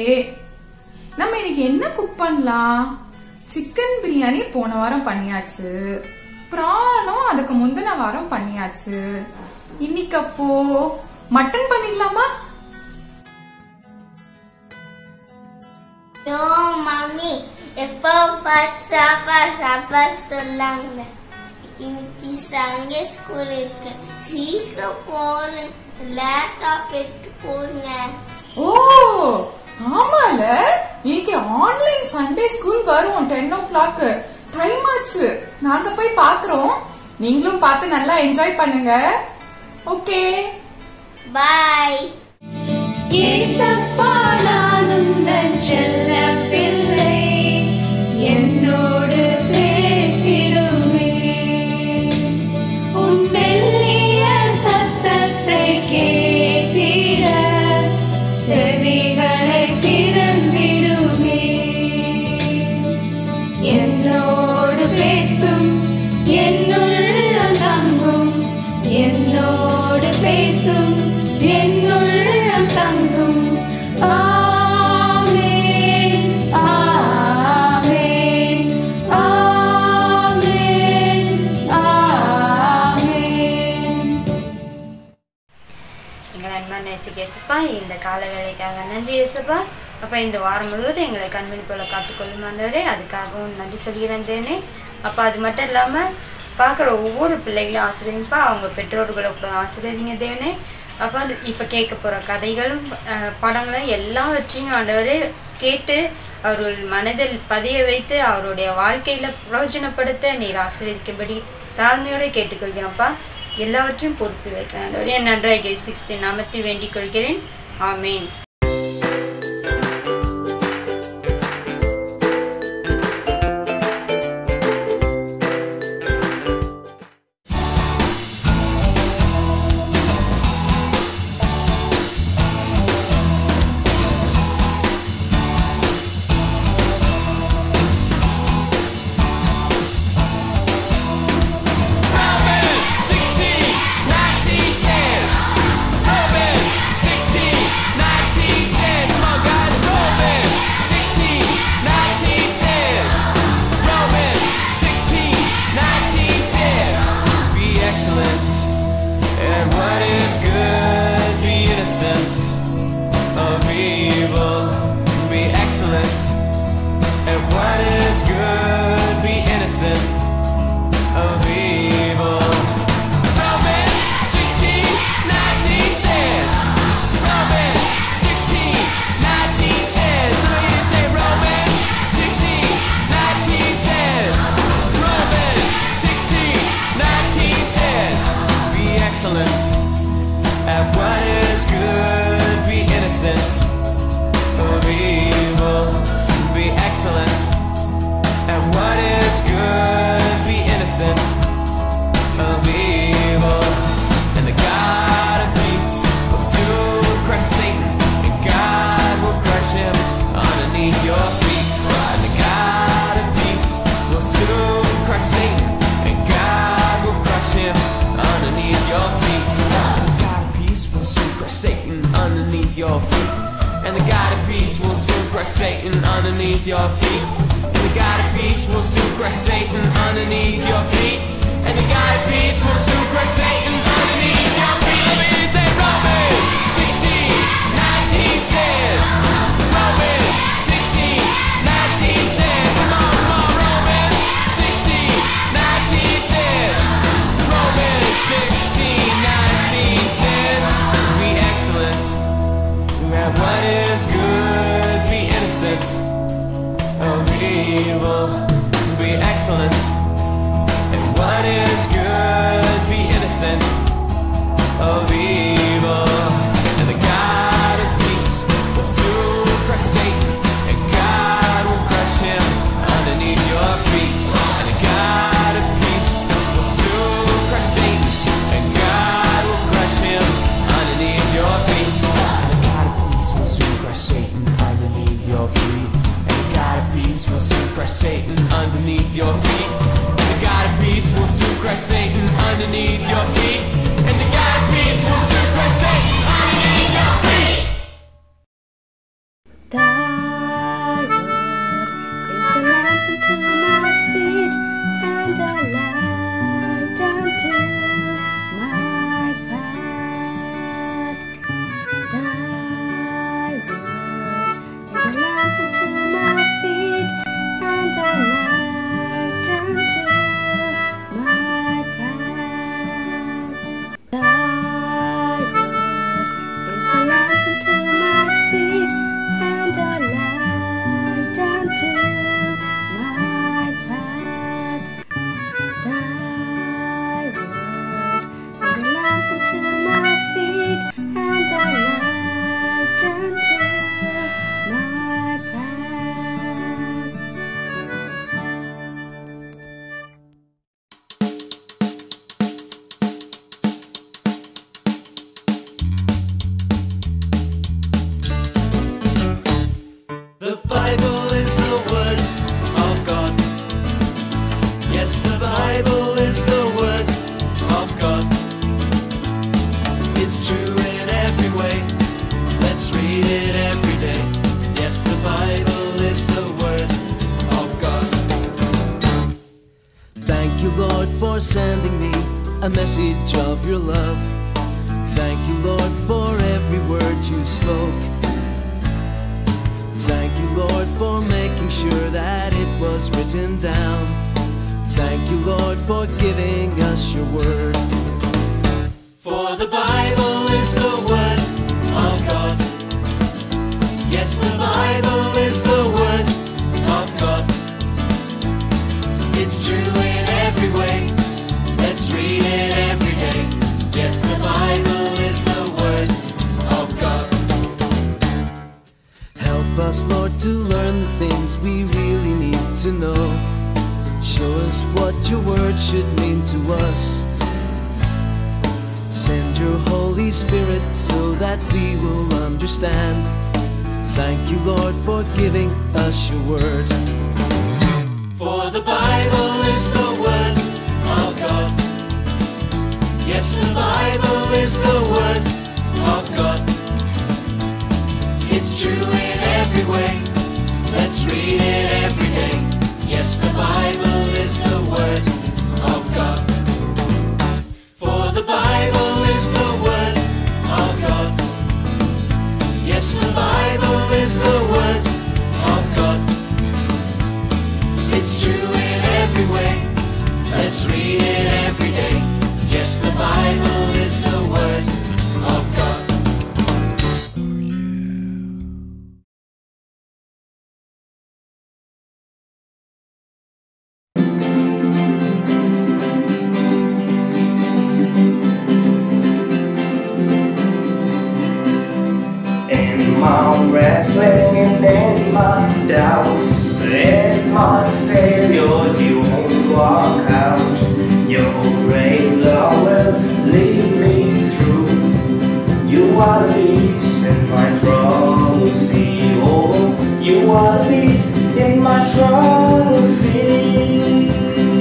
நம்ம இன்னைக்கு என்ன குக் பண்ணலாம் சிக்கன் பிரியாணி போன வாரம் பண்ணியாச்சு பிரானும் அதுக்கு முந்தின வாரம் பண்ணியாச்சு இன்னைக்கு அப்போ மட்டன் பண்ணிடலாமா நோ மம்மி எப்போ பார்த்து சாப்பாடு சாப்பாடு சொல்லாங்க இன்னைக்கு சங்கே ஸ்கூல் இருக்கு சீக்கிரம் போங்க லேப்டாப் எடுத்து போங்க ஓ ஆமால இன்னைக்கு ஆன்லைன் சண்டே ஸ்கூல் வரும் டென் ஓ கிளாக் டைம் ஆச்சு நாங்க போய் பாக்குறோம் நீங்களும் பார்த்து நல்லா என்ஜாய் பண்ணுங்க ஓகே பாய் ஏசப்பா நானும் தன் செல்ல பிள்ளை என்னோடு பேசிடுமே உன் மெல்லிய சத்தத்தை கேட்டிட செவிகளை திறந்திடுமே என்னோடு பேசும் என்னுள்ளம் தங்கும் என்னோடு பேசும் என்னுள்ளம் தங்கும் ஆமென் ஆமென் ஆமென் ஆமென் எங்கள் அன்பான நேசிக்க இயேசுப்பா இந்த கால வேலைக்காக நன்றி இயேசுப்பா அப்போ இந்த வாரம் முழுவதும் எங்களை கண்மணி போல காத்துக்கொள்ளும் ஆண்டவரே அதுக்காகவும் நன்றி சொல்கிறேன் தேனே அப்போ அது மட்டும் இல்லாமல் பார்க்குற ஒவ்வொரு பிள்ளைகளையும் ஆசிரியப்பா அவங்க பெற்றோர்களை கூட ஆசிரியங்க தேவனே அப்போ அது இப்போ கேட்க போகிற கதைகளும் அஹ், படங்களும் எல்லாவற்றையும் ஆண்டவரே கேட்டு அவர்கள் மனதில் பதிய வைத்து அவருடைய வாழ்க்கையில் பிரயோஜனப்படுத்த நீர் ஆசீர்வதிக்கும்படி தாழ்மையோடு கேட்டுக்கொள்கிறோம்ப்பா எல்லாவற்றையும் பொறுப்பு வைக்கிறேன் ஆண்டவரே என் நன்றாக சிக்ஸ்டி நாமத்தில் வேண்டிக் கொள்கிறேன் ஆமேன் Be excellent at what is good. Be innocent of evil. Be excellent at what is good. Be innocent of evil. Romans 16, 19 says. Romans 16, 19 says. Somebody say Romans 16, 19 says. Romans 16, 19 says. Be excellent at what is good. Be innocent of evil. Be excellent at what is good. Be innocent of evil. And the God of peace will soon crush Satan, and God will crush him underneath your feet. And the God of peace will soon crush Satan, and God will crush him underneath your feet. And the God of peace will soon crush Satan underneath your feet. And the God of peace will soon crush Satan underneath your feet. And the God of peace will soon crush Satan underneath your feet. And the God of peace will soon crush Satan underneath your feet. Let me say Romans 16, 19 says. Romans 16, 19 says. Come on, come on, Romans 16, 19 says. Romans 16, 19 says. Be excellent at what is good. Be innocent of evil. Be excellent at what is good. Be innocent of evil. And the God of peace will soon crush Satan, and God will crush him underneath your feet. And the God of peace will soon crush Satan, and God will crush him underneath your feet. And the God of peace will soon crush Satan underneath your feet. And the God of peace will soon crush Satan underneath your feet. And the God of peace will soon crush Satan underneath your feet. And the God of peace will soon crush Satan underneath your feet. தாய் a message of your love. Thank you, Lord, for every word you spoke. Thank you, Lord, for making sure that it was written down. Thank you, Lord, for giving us your word. For the Bible is the word of God. Yes, the Bible is the word of God. It's true in every way. Let's read it every day. Yes, the Bible is the word of God. Help us, Lord, to learn the things we really need to know. Show us what your word should mean to us. Send your Holy Spirit so that we will understand. Thank you, Lord, for giving us your word. For the Bible is the word of God. Yes, the Bible is the word of God. It's true in every way. Let's read it every day. Yes, the Bible is the word of God. For the Bible is the word of God. Yes, the Bible is the word of God. It's true in every way. Let's read it every day. Yes, the Bible is the word of God. In my wrestling and in my doubts, in my failures, you won't walk out. Your great love will lead me through. You are the peace in my trouble sea. Oh, you are the peace in my trouble sea.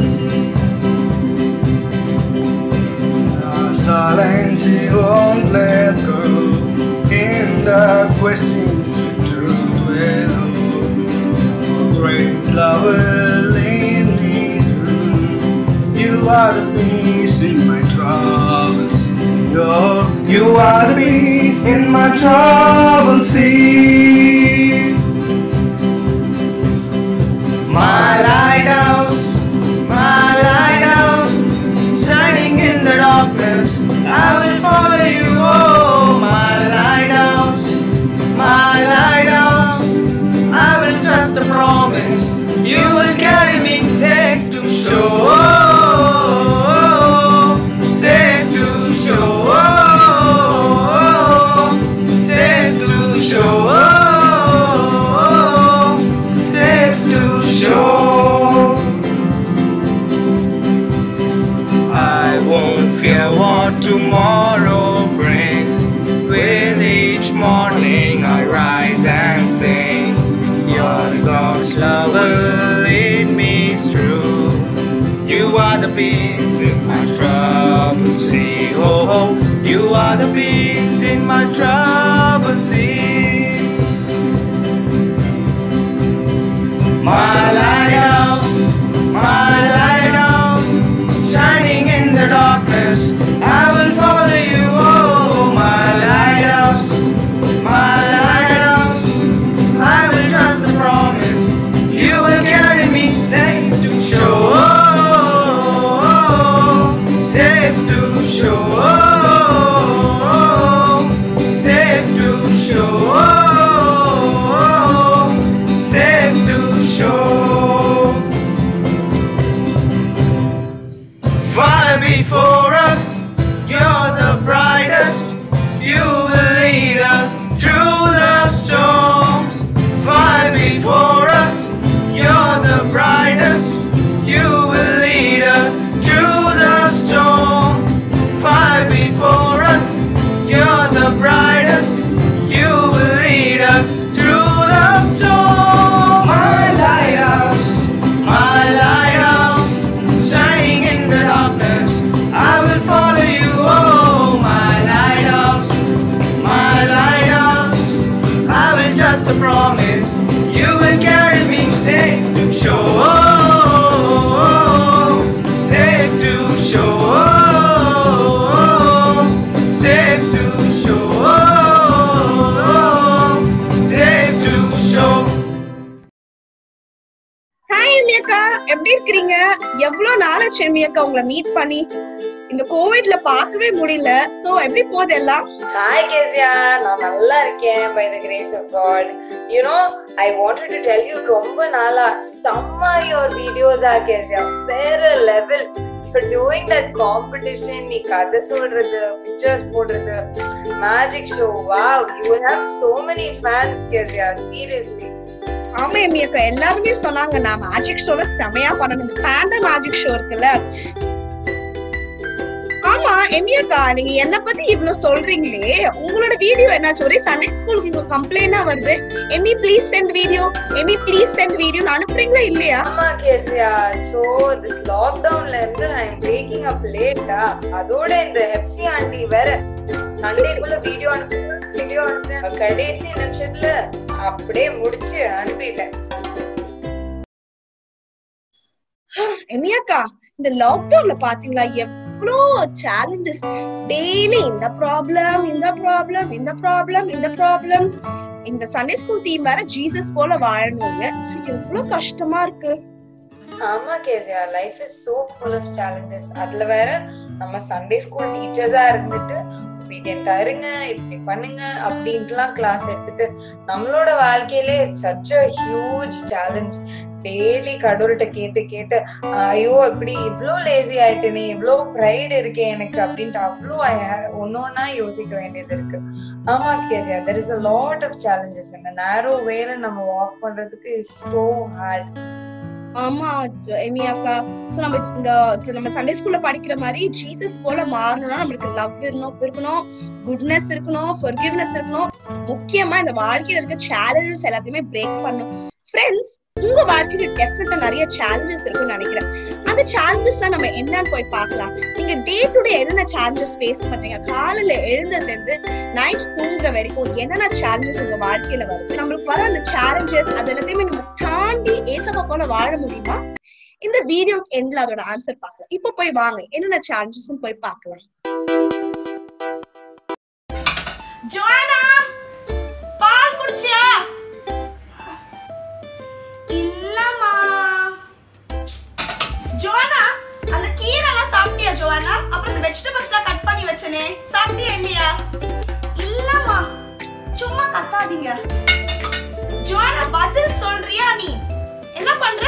silence you won't let go in the questions you truth will great love will lead me through you are the peace in my troubles oh, you are the peace in my trouble sea My lighthouse, my lighthouse, shining in the darkness. I will follow you, oh, my lighthouse, my lighthouse. I will trust the promise. You will carry me safe to shore, safe to shore, safe to shore, safe to shore. I won't fear what tomorrow brings. With each morning I rise and sing. Your God's love will lead me through. You are the peace in my troubled sea. Oh, oh, you are the peace in my troubled sea. My lighthouse, my lighthouse, shining in the darkness. I will follow you, oh, my lighthouse, my lighthouse. I will trust the promise. You will carry me safe to shore, safe to shore, safe to shore. எப்படி இருக்கிறீங்க எவ்வளவு நாளாச்சு Amy அக்கா உங்களை meet பண்ணி இந்த கோவிட்ல பார்க்கவே முடியல சோ எப்படி போகுது எல்லாம் ஹாய் கேசியா நான் நல்லா இருக்கேன் by the grace of God you know I wanted to tell you ரொம்ப நாளா செம்ம யுவர் வீடியோஸா கேசியா வேற லெவல் இப்போ டூயிங் தட் காம்படிஷன் நீ கதை சொல்றது பிக்சர்ஸ் போடுறது magic show wow you have so many fans Kezia seriously ஆமா எமி அக்கா எல்லாருமே சொன்னாங்க நான் மேஜிக் ஷோல செமையா பண்ணணும் இந்த பேண்டா மேஜிக் ஷோ இருக்குல்ல ஆமா எமி அக்கா நீங்க என்ன பத்தி இவ்வளவு சொல்றீங்களே உங்களோட வீடியோ என்னாச்சு ஒரே சண்டே ஸ்கூலுக்கு கம்ப்ளைண்டா வருது Amy please send video Amy please send video அனுப்புறீங்களா இல்லையா ஆமா கேசியா சோ திஸ் லாக்டவுன்ல இருந்து ஐ எம் டேக்கிங் அப் லேட்டா அதோட இந்த ஹெப்சி ஆண்டி வேற சண்டேக்குள்ள வீடியோ அனுப்பு வீடியோ அனுப்புறேன் கடைசி நிமிஷத்துல அப்படியே முடிச்சு அனுப்பிட்டேன் எமி அக்கா இந்த லாக்டவுன்ல பாத்தீங்களா எவ்வளோ சேலஞ்சஸ் டெய்லி இந்த ப்ராப்ளம் இந்த ப்ராப்ளம் இந்த ப்ராப்ளம் இந்த ப்ராப்ளம் இந்த சண்டே ஸ்கூல் தீம் வேற ஜீசஸ் போல வாழணுங்க எவ்வளவு கஷ்டமா இருக்கு ஆமா Kezia life is so full of challenges அதுல வேற நம்ம சண்டே ஸ்கூல் டீச்சர்ஸா இருந்துட்டு obedient-ஆ இருங்க இப்படி பண்ணுங்க அப்படின்ட்டுலாம் கிளாஸ் எடுத்துட்டு நம்மளோட வாழ்க்கையிலே such a huge challenge daily கடவுள்கிட்ட கேட்டு கேட்டு ஐயோ இப்படி இவ்ளோ லேசி ஆயிட்டேனே இவ்ளோ ப்ரைட் இருக்கே எனக்கு அப்படின்ட்டு அவ்வளோ ஒன்னொன்னா யோசிக்க வேண்டியது இருக்கு ஆமா Kezia there is a lot of challenges இந்த நேரோ வேல நம்ம வாக் பண்றதுக்கு இஸ் சோ ஹார்ட் ஆமா எமி அக்கா சோ நம்ம இந்த இப்ப நம்ம சண்டே ஸ்கூல்ல படிக்கிற மாதிரி ஜீசஸ் போல மாறணும்னா நம்மளுக்கு லவ் இருக்கணும் இருக்கணும் குட்னஸ் இருக்கணும் ஃபர்கிவ்னஸ் இருக்கணும் முக்கியமா இந்த வாழ்க்கையில இருக்க சேலஞ்சஸ் எல்லாத்தையுமே பிரேக் பண்ணணும் ஃப்ரெண்ட்ஸ் உங்க வாழ்க்கையில டெஃபினட்டா நிறைய சேலஞ்சஸ் இருக்கும்னு நினைக்கிறேன் அந்த சேலஞ்சஸ்லாம் நம்ம என்னன்னு போய் பார்க்கலாம் நீங்க டே டு டே என்னென்ன சேலஞ்சஸ் ஃபேஸ் பண்றீங்க காலையில எழுந்ததுல இருந்து நைட் தூங்குற வரைக்கும் என்னென்ன சேலஞ்சஸ் உங்க வாழ்க்கையில வருது நம்மளுக்கு வர அந்த சேலஞ்சஸ் அது எல்லாத்தையுமே நம்ம தாண்டி ஏசப்பா போல வாழ முடியுமா இந்த வீடியோ எண்ட்ல அதோட ஆன்சர் பார்க்கலாம் இப்ப போய் வாங்க என்னென்ன சேலஞ்சஸ் போய் பார்க்கலாம் ஜோனா பால் குடிச்சியா இல்லம்மா ஜோனா அந்த கீரை எல்லாம் சாப்பிட்டியா ஜோனா அப்புறம் இந்த வெஜிடபிள்ஸ்லாம் கட் பண்ணி வச்சனே சாப்பிட்டியா இல்லையா இல்லம்மா சும்மா கத்தாதீங்க ஜோனா பதில் சொல்றியா நீ என்ன பண்ற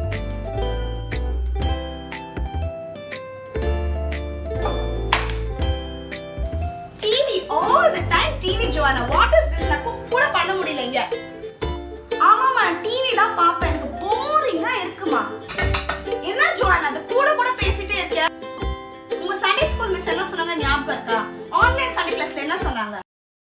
TV all the time TV Jonah what is this நான் cook கூட பண்ண முடியல இங்க ஆமாமா டிவிலாம் பாப்பேன் எனக்கு போரிங்கா இருக்குமா என்ன ஜோனா அது கூட கூட பேசிட்டே இருக்க உங்க சண்டே ஸ்கூல் மிஸ் என்ன சொன்னாங்க ஞாபகம் இருக்கா ஆன்லைன் சண்டே கிளாஸ்ல என்ன சொன்னாங்க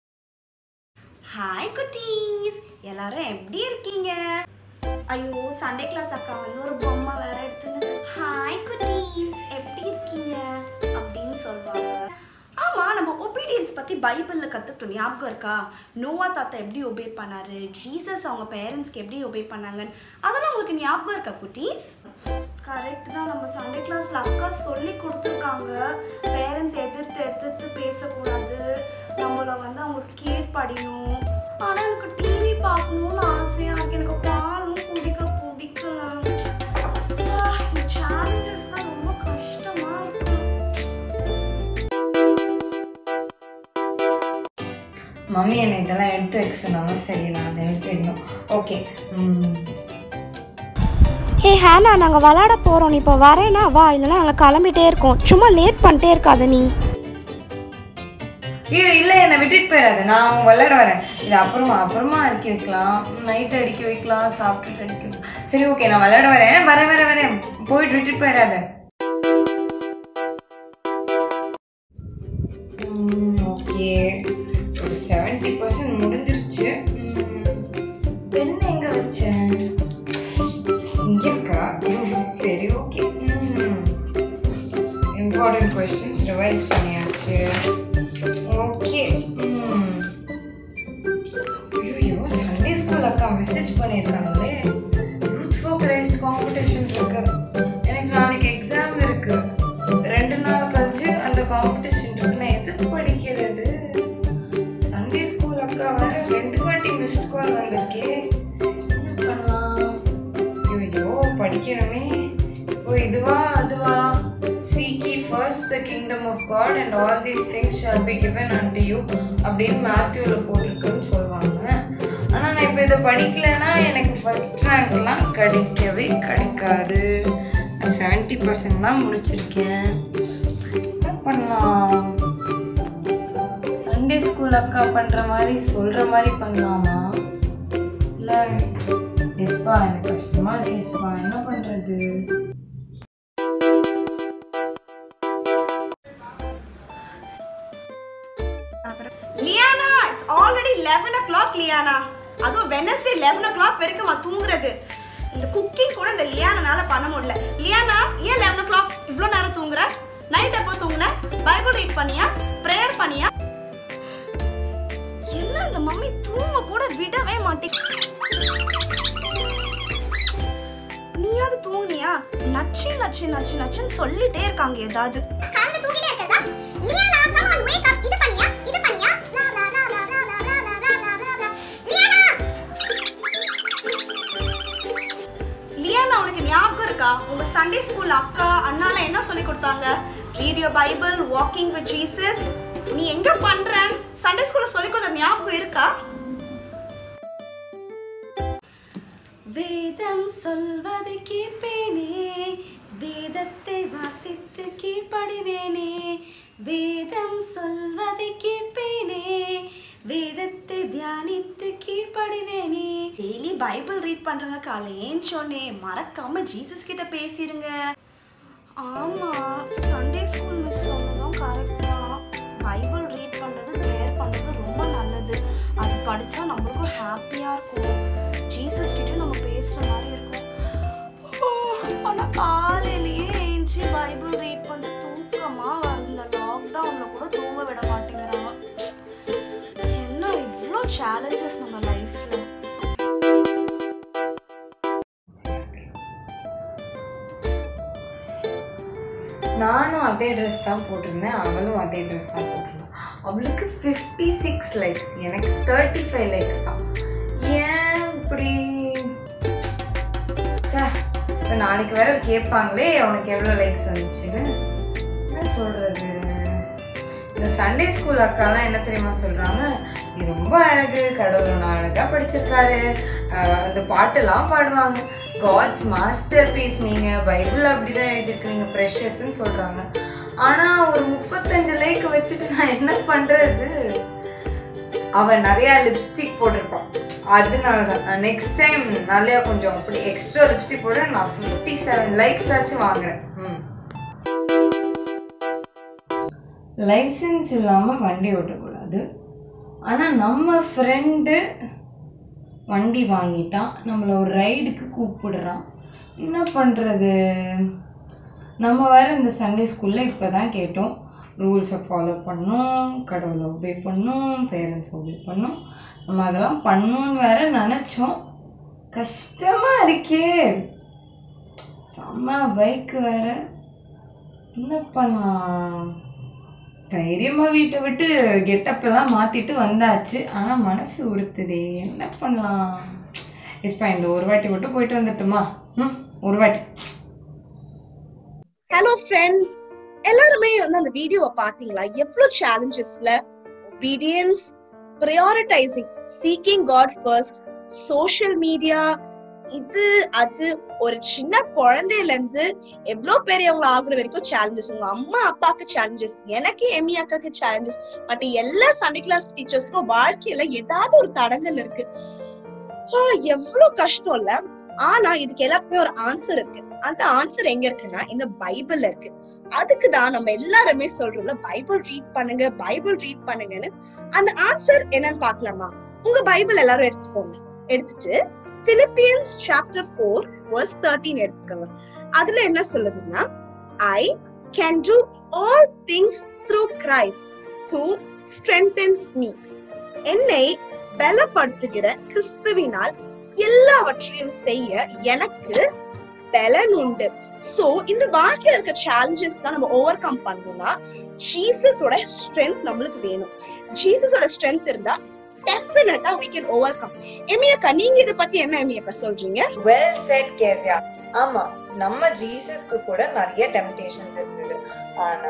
ஹாய் குட்டீஸ் எல்லாரும் எப்படி இருக்கீங்க ஐயோ சண்டே கிளாஸ் அக்கா வந்து ஒரு பொம்மை வேற எடுத்துன்னு ஹாய் குட்டீஸ் எப்படி இருக்கீங்க அப்படின்னு சொல்லுவாங்க ஆமா நம்ம ஒபீடியன்ஸ் பத்தி பைபிள்ல கத்துக்கிட்டோம் ஞாபகம் இருக்கா நோவா தாத்தா எப்படி ஒபே பண்ணாரு ஜீசஸ் அவங்க பேரண்ட்ஸ்க்கு எப்படி ஒபே பண்ணாங்கன்னு அதெல்லாம் உங்களுக்கு ஞாபகம் இருக்கா குட்டீஸ் கரெக்ட் தான் நம்ம சண்டே கிளாஸ்ல அக்கா சொல்லி கொடுத்துருக்காங்க பேரண்ட்ஸ் எதிர்த்து எதிர்த்து பேசக்கூடாது நம்மள வந்து அவங்களுக்கு கீழ்ப்படியணும் ஆனா எனக்கு டிவி பார்க்கணும்னு ஆசையா இருக்கு எனக்கு பாலும் குடிக்க பிடிக்கல ஆ, இந்த சேலஞ்சஸ்லாம் ரொம்ப கஷ்டமா இருக்கு மம்மி என்னை இதெல்லாம் எடுத்து வைக்க சொன்னாங்க சரி நான் அதை எடுத்து வைக்கணும் ஓகே ஹே ஹேனா நாங்கள் விளாட போகிறோம் நீ இப்போ வரேனா வா இல்லைன்னா நாங்கள் கிளம்பிட்டே இருக்கோம் சும்மா லேட் பண்ணிட்டே இருக்காத நீ ஐயோ இல்லை என்னை விட்டுட்டு போயிடாத நான் விளையாட வரேன் இது அப்புறமா அப்புறமா அடுக்கி வைக்கலாம் நைட் அடுக்கி வைக்கலாம் சாப்பிட்டுட்டு அடுக்கி வைக்கலாம் சரி ஓகே நான் விளையாட வரேன் வரேன் வரேன் வரேன் போயிட்டு விட்டுட்டு போயிடாத ஓகே ஒரு செவன்டி பர்சன்ட் முடிஞ்சிருச்சு பென் எங்க வச்சேன் இங்க இருக்கா சரி ஓகே இம்பார்ட்டன்ட் கொஸ்டின்ஸ் ரிவைஸ் பண்ணியாச்சு ஓகே ஐயோ சண்டே ஸ்கூல் அக்கா மெசேஜ் பண்ணியிருக்காங்களே யூத் ஃபோக் ரைஸ் காம்படிஷன் இருக்கு எனக்கு நாளைக்கு எக்ஸாம் இருக்கு ரெண்டு நாள் கழிச்சு அந்த காம்படிஷன் இருக்கு நான் எதுக்கு படிக்கிறது சண்டே ஸ்கூல் அக்கா வேற ரெண்டு வாட்டி மிஸ்ட் கால் வந்திருக்கே என்ன பண்ணலாம் ஐயோ படிக்கணுமே God and all these things shall be given unto you அப்படின்னு மேத்யூவில் போட்டிருக்குன்னு சொல்லுவாங்க ஆனால் நான் இப்போ இதை படிக்கலைன்னா எனக்கு ஃபர்ஸ்ட் ரேங்க்லாம் கிடைக்கவே கிடைக்காது செவன்ட்டி பர்சன்ட் தான் முடிச்சிருக்கேன் என்ன பண்ணலாம் சண்டே ஸ்கூல் அக்கா பண்ணுற மாதிரி சொல்கிற மாதிரி பண்ணலாமா இல்லை எஸ்பா எனக்கு கஷ்டமாக இருக்கு எஸ்பா என்ன பண்ணுறது Liana it's already eleven o'clock Liana அதுவும் வெனஸ்டே லெவன் ஓ கிளாக் வரைக்கும் நான் தூங்குறது இந்த குக்கிங் கூட இந்த லியானால பண்ண முடியல லியானா ஏன் லெவன் ஓ கிளாக் இவ்வளோ நேரம் தூங்குற நைட் எப்போ தூங்குன பைபிள் ரீட் பண்ணியா ப்ரேயர் பண்ணியா என்ன இந்த மம்மி தூங்க கூட விடவே மாட்டேங்க நீயாவது தூங்குனியா நச்சு நச்சு நச்சு நச்சுன்னு சொல்லிட்டே இருக்காங்க ஏதாவது காலைல தூங்கிட்டே இருக்கறதா Liana come on wake up இது பண்ணியா இது பண்ணியா லா லா லா லா லா லா லா லா லா லா லா லா லியானா லியானா உனக்கு ஞாபகம் இருக்கா உங்க சண்டே ஸ்கூல் அக்கா அண்ணால என்ன சொல்லி கொடுத்தாங்க read your Bible walking with Jesus நீ எங்க பண்ற சண்டே ஸ்கூல்ல சொல்லி கொடுத்த ஞாபகம் இருக்கா வேதம் சொல்வதை கேட்பேனே வேதத்தை வாசித்து கீழ்ப்படிவேனே வேதம் சொல்வதை கேட்பேனே வேதத்தை தியானித்து கீழ்ப்படிவேனே டெய்லி பைபிள் ரீட் பண்றவங்க காலையேன்னு சொன்னேன் மறக்காம ஜீசஸ் கிட்ட பேசிருங்க ஆமா சண்டே ஸ்கூல் மிஸ் சொன்னதும் கரெக்ட் தான் பைபிள் ரீட் பண்றது ப்ரேயர் பண்றது ரொம்ப நல்லது அது படிச்சா நம்மளுக்கும் ஹாப்பியா இருக்கும் ஜீசஸ் கிட்ட நம்ம பேசுற மாதிரி இருக்கும் ஓ, ஆனா காலையிலேயே ஏஞ்சி பைபிள் ரீட் பண்ண தூக்கமா வருது இந்த லாக்டவுன்ல கூட தூங்க விட மாட்டேங்கிறாங்க என்ன இவ்வளோ சேலஞ்சஸ் நம்ம லைஃப்ல நானும் அதே ட்ரெஸ் தான் போட்டிருந்தேன் அவளும் அதே ட்ரெஸ் தான் போட்டிருந்தான் அவளுக்கு ஃபிஃப்டி சிக்ஸ் லைக்ஸ் எனக்கு தேர்ட்டி ஃபைவ் லைக்ஸ் தான் ஏன் இப்படி ச்சே இப்போ நாளைக்கு வேற கேட்பாங்களே உனக்கு எவ்வளோ லைக்ஸ் வந்துச்சுன்னு என்ன சொல்கிறது இந்த சண்டே ஸ்கூல் அக்காலாம் என்ன தெரியுமா சொல்கிறாங்க நீ ரொம்ப அழகு கடவுள் ஒன்று அழகாக படிச்சிருக்காரு ஆஹ் அந்த பாட்டெல்லாம் பாடுவாங்க காட்ஸ் மாஸ்டர் பீஸ் நீங்கள் பைபிள் அப்படி தான் எழுதியிருக்கிறீங்க ப்ரெஷஸ்ன்னு சொல்கிறாங்க ஆனால் ஒரு முப்பத்தஞ்சு லைக் வச்சுட்டு நான் என்ன பண்ணுறது அவன் நிறைய லிப்ஸ்டிக் போட்டிருப்பான் அதனால தான் நெக்ஸ்ட் டைம் நிறையா கொஞ்சம் அப்படி எக்ஸ்ட்ரா லிப்ஸ்டிக் போட நான் ஃபிஃப்டி செவன் லைக்ஸ் ஆச்சும் வாங்குறேன் ம் லைசன்ஸ் இல்லாமல் வண்டி ஓட்டக்கூடாது ஆனால் நம்ம ஃப்ரெண்டு வண்டி வாங்கிட்டான் நம்மளை ஒரு ரைடுக்கு கூப்பிடுறான் என்ன பண்ணுறது நம்ம வேற இந்த சண்டே ஸ்கூலில் இப்போ தான் கேட்டோம் ரூல்ஸை ஃபாலோ பண்ணோம் கடவுளை ஒபே பண்ணோம் பேரண்ட்ஸ் ஒபே பண்ணோம் நம்ம அதெல்லாம் பண்ணோன்னு வேற நினச்சோம் கஷ்டமாக இருக்கே செம்ம பைக்கு வேற என்ன பண்ணலாம் தைரியமாக வீட்டை விட்டு கெட்டப் எல்லாம் மாற்றிட்டு வந்தாச்சு ஆனால் மனசு உறுத்துதே என்ன பண்ணலாம் இஸ்பா இந்த ஒரு வாட்டி மட்டும் போயிட்டு வந்துட்டுமா ம் ஒரு வாட்டி ஹலோ ஃப்ரெண்ட்ஸ் எல்லாருமே வந்து அந்த வீடியோவை பாத்தீங்களா எவ்வளவு சேலஞ்சஸ்ல obedience prioritising seeking God first social media இது அது ஒரு சின்ன குழந்தையில இருந்து எவ்வளவு பெரியவங்க ஆகுற வரைக்கும் சேலஞ்சஸ் உங்க அம்மா அப்பாக்கு சேலஞ்சஸ் எனக்கு எமி அக்காக்கு சேலஞ்சஸ் பட் எல்லா சண்டே கிளாஸ் டீச்சர்ஸ்க்கும் வாழ்க்கையில ஏதாவது ஒரு தடங்கள் இருக்கு ஆ, எவ்வளவு கஷ்டம் இல்ல ஆனா இதுக்கு எல்லாத்துக்குமே ஒரு ஆன்சர் இருக்கு அந்த ஆன்சர் எங்க இருக்குன்னா இந்த பைபிள்ல இருக்கு அதுக்கு தான் நம்ம எல்லாருமே சொல்றோம்ல பைபிள் ரீட் பண்ணுங்க பைபிள் ரீட் பண்ணுங்கன்னு அந்த ஆன்சர் என்னன்னு பார்க்கலாமா உங்க பைபிள் எல்லாரும் எடுத்துக்கோங்க எடுத்துட்டு Philippians chapter four verse thirteen எடுத்துக்கோங்க அதுல என்ன சொல்லுதுன்னா I can do all things through Christ who strengthens me என்னை பலப்படுத்துகிற கிறிஸ்துவினால் எல்லாவற்றையும் செய்ய எனக்கு பலன் உண்டு சோ இந்த வாழ்க்கையில இருக்க சேலஞ்சஸ் நம்ம ஓவர் கம் பண்ணணும்னா ஜீசஸோட ஸ்ட்ரென்த் நம்மளுக்கு வேணும் ஜீசஸோட ஸ்ட்ரென்த் இருந்தா டெஃபினட்டா we can overcome எமியக்கா நீங்க இத பத்தி என்ன எமியக்கா சொல்றீங்க வெல் செட் கேசியா ஆமா நம்ம ஜீசஸ்க்கு கூட நிறைய டெம்டேஷன்ஸ் இருந்தது ஆனா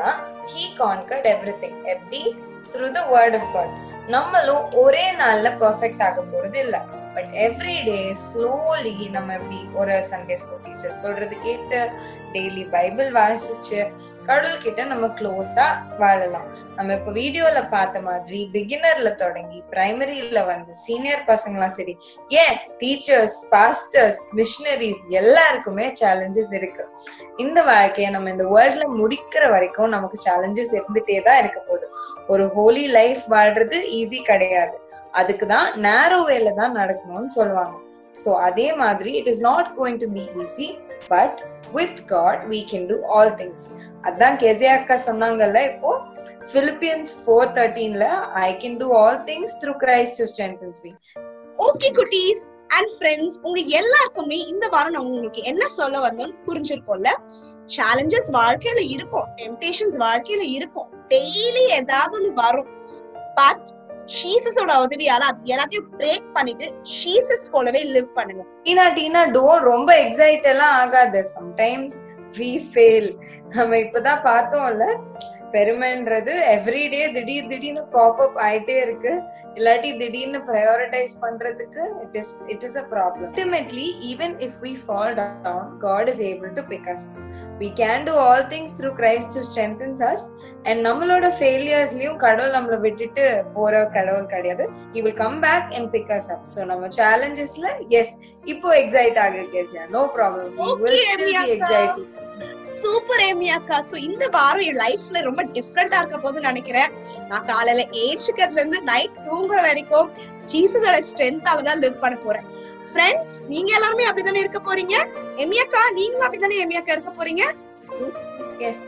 ஹீ கான்கர்ட் எவ்ரி திங் எப்படி through the word of God நம்மளும் ஒரே நாள்ல பெர்ஃபெக்ட் ஆக போறது இல்ல பட் எவ்ரி டே ஸ்லோலி நம்ம எப்படி ஒரு சண்டே ஸ்கூல் டீச்சர் சொல்றது கேட்டு டெய்லி பைபிள் வாசிச்சு கடவுள் கிட்ட நம்ம க்ளோஸா வாழலாம் நம்ம இப்ப வீடியோல பார்த்த மாதிரி பிகினர்ல தொடங்கி பிரைமரியில வந்து சீனியர் பசங்களாம் சரி ஏன் டீச்சர்ஸ் பாஸ்டர்ஸ் மிஷினரிஸ் எல்லாருக்குமே சேலஞ்சஸ் இருக்கு இந்த வாழ்க்கைய நம்ம இந்த வேர்ல்ட்ல முடிக்கிற வரைக்கும் நமக்கு சேலஞ்சஸ் இருந்துட்டே தான் இருக்க போகுது ஒரு ஹோலி லைஃப் வாழ்றது ஈஸி கிடையாது அதுக்கு தான் நேரோ வேல தான் நடக்கணும்னு சொல்லுவாங்க ஸோ அதே மாதிரி it is not going to be easy but with God we can do all things அதான் கெசியா அக்கா சொன்னாங்கல்ல இப்போ பிலிப்பியன்ஸ் ஃபோர் தேர்ட்டீன்ல I can do all things through Christ strengths me okay குட்டீஸ் அண்ட் ஃப்ரெண்ட்ஸ் உங்க எல்லாருக்குமே இந்த வாரம் நான் உங்களுக்கு என்ன சொல்ல வந்தோம்னு புரிஞ்சிருக்கோம்ல சேலஞ்சஸ் வாழ்க்கையில இருக்கும் டெம்டேஷன்ஸ் வாழ்க்கையில இருக்கும் டெய்லி ஏதாவது ஒண்ணு வரும் பட் ஜீசஸோட உதவியால அது எல்லாத்தையும் பிரேக் பண்ணிட்டு ஜீசஸ் போலவே லிவ் பண்ணுங்க டீனா டீனா டோர் ரொம்ப எக்ஸைட் எல்லாம் ஆகாது சம்டைம்ஸ் வி ஃபெயில் நம்ம இப்பதான் பார்த்தோம்ல பெருமைன்றது எவ்ரிடே திடீர் திடீர்னு பாப் அப் ஆயிட்டே இருக்கு இல்லாட்டி திடீர்னு ப்ரையாரிட்டைஸ் பண்றதுக்கு it is it is a problem ultimately even if we fall down God is able to pick us we can do all things through Christ to strengthens us and நம்மளோட ஃபெயிலியர்ஸ்லயும் கடவுள் நம்மளை விட்டுட்டு போற கடவுள் கிடையாது he will come back and pick us up so நம்ம challengesல S இப்போ எக்ஸைட் ஆக கேட்கல no problem we will Okay, still be Amiyaka. excited super Amy அக்கா சோ இந்த வாரம் என் லைஃப்ல ரொம்ப டிஃப்ரெண்டா இருக்க போதுன்னு நினைக்கிறேன் நான் காலையில ஏஞ்சுக்கிறதுல இருந்து நைட் தூங்குற வரைக்கும் ஜீசஸோட ஸ்ட்ரென்த்தால தான் லிவ் பண்ண போறேன் ஃப்ரெண்ட்ஸ் நீங்க எல்லாருமே அப்படிதானே இருக்க போறீங்க எமி அக்கா நீங்களும் அப்படிதானே எமி அக்கா இருக்க போறீங்க yes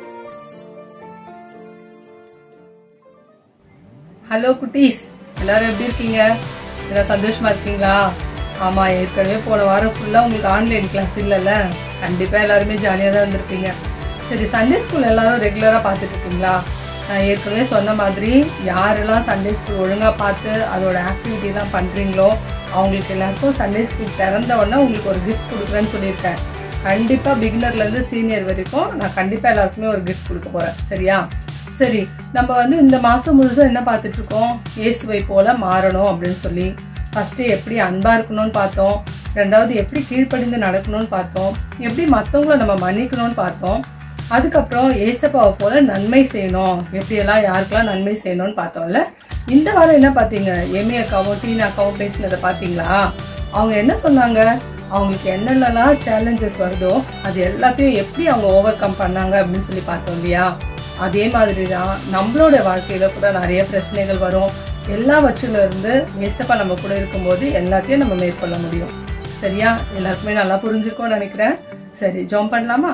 ஹலோ குட்டீஸ் எல்லாரும் எப்படி இருக்கீங்க எல்லாம் சந்தோஷமா இருக்கீங்களா ஆமா ஏற்கனவே போன வாரம் ஃபுல்லா உங்களுக்கு ஆன்லைன் கிளாஸ் இல்லைல்ல கண்டிப்பா எல்லாருமே ஜாலியாக தான் இருந்திருப்பீங்க சரி சண்டே ஸ்கூல் எல்லாரும் ரெகுலராக பார்த்துட்டு இருக்கீங்களா நான் ஏற்கனவே சொன்ன மாதிரி யாரெல்லாம் சண்டே ஸ்கூல் ஒழுங்காக பார்த்து அதோட ஆக்டிவிட்டிலாம் பண்ணுறீங்களோ அவங்களுக்கு எல்லாருக்கும் சண்டே ஸ்கூல் திறந்த உடனே உங்களுக்கு ஒரு கிஃப்ட் கொடுக்குறேன்னு சொல்லியிருக்கேன் கண்டிப்பாக பிகினர்லேருந்து சீனியர் வரைக்கும் நான் கண்டிப்பாக எல்லாருக்குமே ஒரு கிஃப்ட் கொடுக்க போகிறேன் சரியா சரி நம்ம வந்து இந்த மாதம் முழுசும் என்ன பார்த்துட்டு இருக்கோம் இயேசுவை போல மாறணும் அப்படின்னு சொல்லி ஃபஸ்ட்டு எப்படி அன்பாக இருக்கணும்னு பார்த்தோம் ரெண்டாவது எப்படி கீழ்ப்படிந்து நடக்கணும்னு பார்த்தோம் எப்படி மற்றவங்கள நம்ம மன்னிக்கணும்னு பார்த்தோம் அதுக்கப்புறம் ஏசப்பாவை போல நன்மை செய்யணும் எப்படியெல்லாம் யாருக்கெல்லாம் நன்மை செய்யணும்னு பார்த்தோம்ல இந்த வாரம் என்ன பார்த்தீங்க எமி அக்காவும் டீனா அக்காவும் பேசினதை பார்த்தீங்களா அவங்க என்ன சொன்னாங்க அவங்களுக்கு என்னென்னலாம் சேலஞ்சஸ் வருதோ அது எல்லாத்தையும் எப்படி அவங்க ஓவர் கம் பண்ணாங்க அப்படின்னு சொல்லி பார்த்தோம் இல்லையா அதே மாதிரி தான் நம்மளோட வாழ்க்கையில கூட நிறைய பிரச்சனைகள் வரும் எல்லாவற்றில இருந்து ஏசப்பா நம்ம கூட இருக்கும்போது எல்லாத்தையும் நம்ம மேற்கொள்ள முடியும் சரியா எல்லாருக்குமே நல்லா புரிஞ்சிருக்கும்னு நினைக்கிறேன் சரி ஜாம் பண்ணலாமா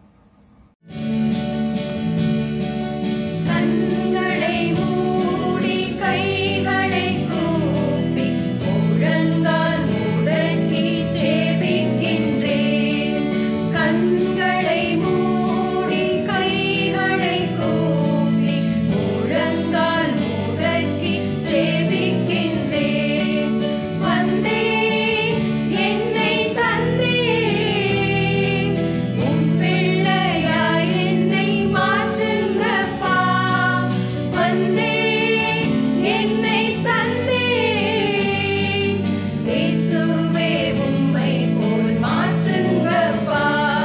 கண்களை மூடி கைகளை கூப்பி முழங்கால் முடக்கி ஜெபிக்கின்றேன் கண்களை மூடி கைகளை கூப்பி முழங்கால் முடக்கி ஜெபிக்கின்றேன் வந்தேன் என்னை தந்தேன் உன் பிள்ளையாய் என்னை மாற்றுங்கப்பா வந்தேன் என்னை தந்தேன் இயேசுவே உம்மை போல் மாற்றுங்கப்பா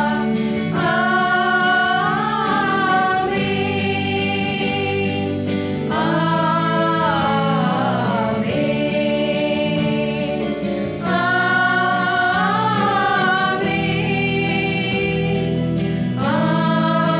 ஆமென் ஆமென் ஆமென்